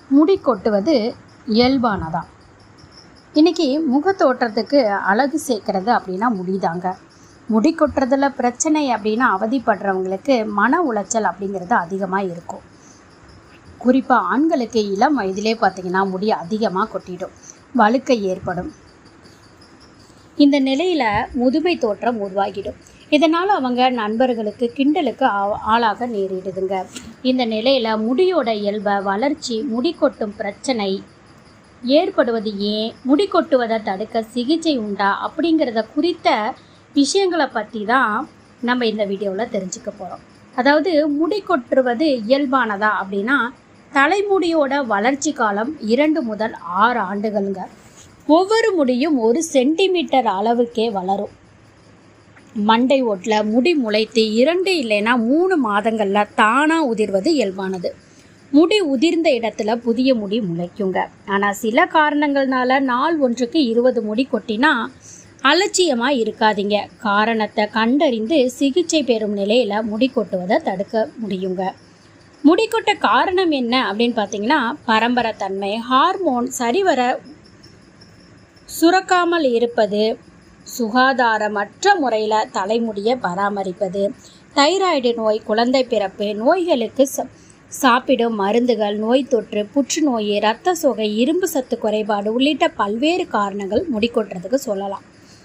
முடி கொட்டுவது இயல்பானதான் இன்றைக்கி முகத்தோற்றத்துக்கு அழகு சேர்க்கறது அப்படின்னா முடிதாங்க முடி கொட்டுறதுல பிரச்சனை அப்படின்னா அவதிப்படுறவங்களுக்கு மன உளைச்சல் அப்படிங்கிறது அதிகமாக இருக்கும் குறிப்பாக ஆண்களுக்கு இளம் வயதிலே பார்த்திங்கன்னா முடி அதிகமாக கொட்டிடும் வழுக்கை ஏற்படும் இந்த நிலையில் முதுமை தோற்றம் உருவாகிடும் இதனால் அவங்க நண்பர்களுக்கு கிண்டலுக்கு ஆ- ஆளாக நேரிடுதுங்க இந்த நிலையில் முடியோட இயல்பை வளர்ச்சி முடி கொட்டும் பிரச்சனை ஏற்படுவது ஏன் முடி கொட்டுவதை தடுக்க சிகிச்சை உண்டா அப்படிங்கிறத குறித்த விஷயங்களை பற்றி தான் நம்ம இந்த வீடியோவில் தெரிஞ்சுக்க போகிறோம் அதாவது முடி கொட்டுவது இயல்பானதா அப்படின்னா தலைமுடியோட வளர்ச்சி காலம் இரண்டு முதல் ஆறு ஆண்டுகளுங்க ஒவ்வொரு முடியும் ஒரு சென்டிமீட்டர் அளவுக்கே வளரும் மண்டை ஓட்டில் முடி முளைத்து இரண்டு இல்லைன்னா மூணு மாதங்களில் தானாக உதிர்வது இயல்பானது முடி உதிர்ந்த இடத்துல புதிய முடி முளைக்குங்க ஆனால் சில காரணங்கள்னால நாள் ஒன்றுக்கு இருபது முடி கொட்டினா அலட்சியமாக இருக்காதீங்க காரணத்தை கண்டறிந்து சிகிச்சை பெறும் நிலையில் முடி கொட்டுவதை தடுக்க முடியுங்க முடி கொட்ட காரணம் என்ன அப்படின்னு பார்த்தீங்கன்னா பரம்பரைத்தன்மை ஹார்மோன் சரிவர சுரக்காமல் இருப்பது சுகாதாரமற்ற முறையில் தலைமுடியை பராமரிப்பது தைராய்டு நோய் குழந்தை பிறப்பு நோய்களுக்கு ச- சாப்பிடும் மருந்துகள் நோய் தொற்று புற்றுநோய் இரத்த சோகை இரும்பு சத்து குறைபாடு உள்ளிட்ட பல்வேறு காரணங்கள் முடி கொட்டுறதுக்கு சொல்லலாம்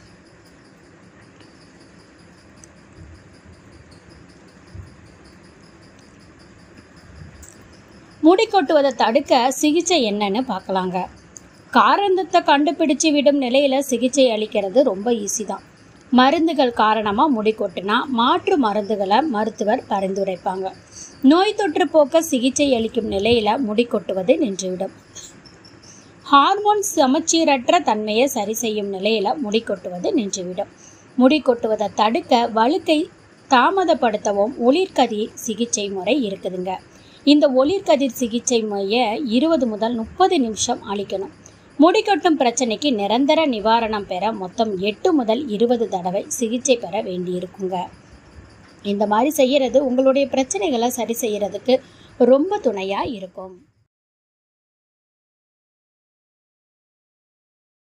முடி கொட்டுவதை தடுக்க சிகிச்சை என்னன்னு பார்க்கலாங்க காரணத்தை கண்டுபிடிச்சு விடும் நிலையில் சிகிச்சை அளிக்கிறது ரொம்ப ஈஸி தான் மருந்துகள் காரணமாக முடி கொட்டுனா மாற்று மருந்துகளை மருத்துவர் பரிந்துரைப்பாங்க நோய் தொற்று போக்க சிகிச்சை அளிக்கும் நிலையில் முடி கொட்டுவது நின்றுவிடும் ஹார்மோன் சமச்சீரற்ற தன்மையை சரி செய்யும் நிலையில் முடி கொட்டுவது நின்றுவிடும் முடி கொட்டுவதை தடுக்க வழுக்கை தாமதப்படுத்தவும் ஒளிர்கதிர் சிகிச்சை முறை இருக்குதுங்க இந்த ஒளிர்கதிர் சிகிச்சை முறையை இருபது முதல் முப்பது நிமிஷம் அளிக்கணும் முடி கொட்டும் பிரச்சனைக்கு நிரந்தர நிவாரணம் பெற மொத்தம் எட்டு முதல் இருபது தடவை சிகிச்சை பெற வேண்டியிருக்குங்க இந்த மாதிரி செய்யறது உங்களுடைய பிரச்சனைகளை சரி செய்யறதுக்கு ரொம்ப துணையாக இருக்கும்